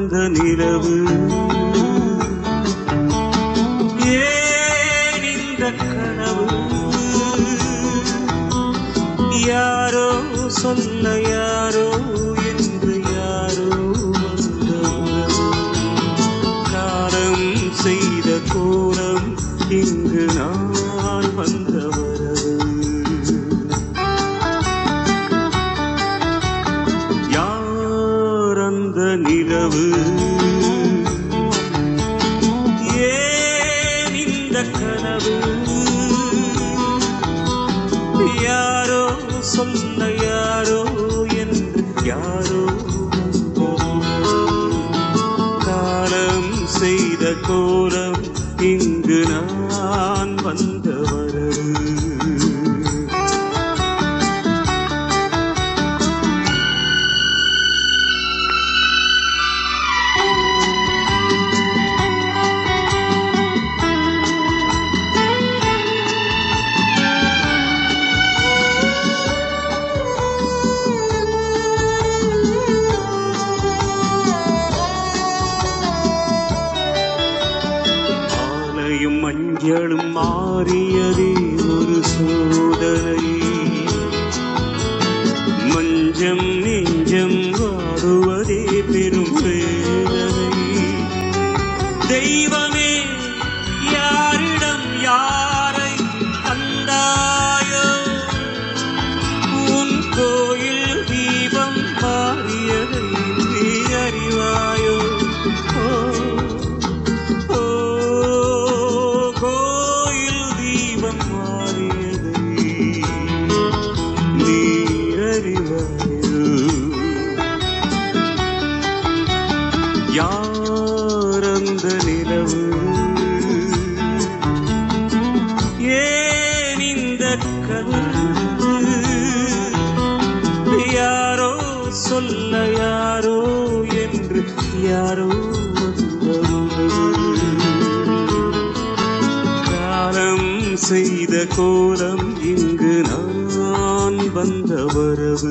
அந்த நிலவு ஏன் இந்த கனவு யாரோ சொல்ல யாரோ என்று யாரோ வந்த உறவு. காலம் செய்த கோலம் இங்கு நான் வந்த வரவு யார் அந்த நிலவு ஏன் இந்த கனவு யாரோ சொல்ல யாரோ என்று யாரோ வந்தது. காலம் செய்த கோலம் இங்கு நான் வந்த வரவு ஆலையும் மஞ்சளும் மாறியதே ஒரு சோதனை மஞ்சம் நெஞ்சம் வாடுவதே பெரும் வேதனை தெய்வமே யாரிடம் யாரை கண்டாயோ உன் கோயில் தீபம் மாறியதை நீ அறிவாயோ ஓ ஓ கோயில் தீபம் மாறியதை நீரறிவாயோ யார் அந்த நிலவு ஏன் இந்த கனவு யாரோ சொல்ல யாரோ என்று யாரோ வந்த உறவு. காலம் செய்த கோலம் இங்கு நான் வந்த வரவு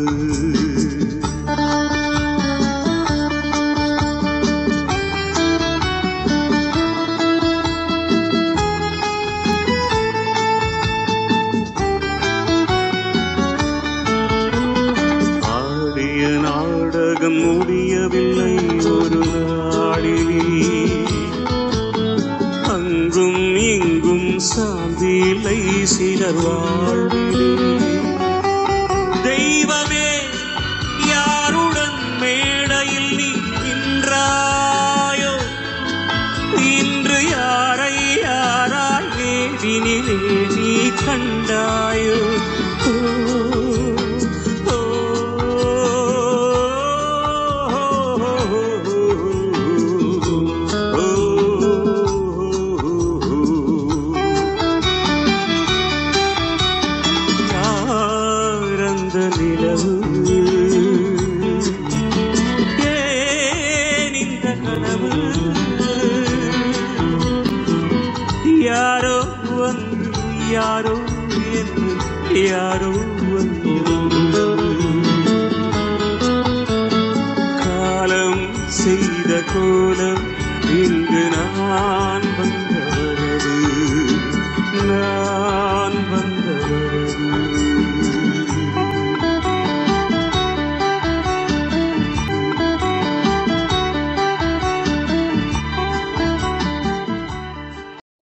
ஆடிய நாடகம் முடியவில்லை ஒரு நாளிலே அங்கும் இங்கும் சாந்தியில்லை சிலர் வாழ்விலே தெய்வமே யாருடன் மேடையில் நீ நின்றாயோ இன்று யாரை யாராய் வேதினிலே நீ கண்டாயோ ஓ, ஓ, யார் அந்த நிலவு ஏன் இந்த கனவு யாரோ வந்து யாரோ என்று யாரோ வந்து காலம் செய்த கோலம் இங்கு நான் வந்த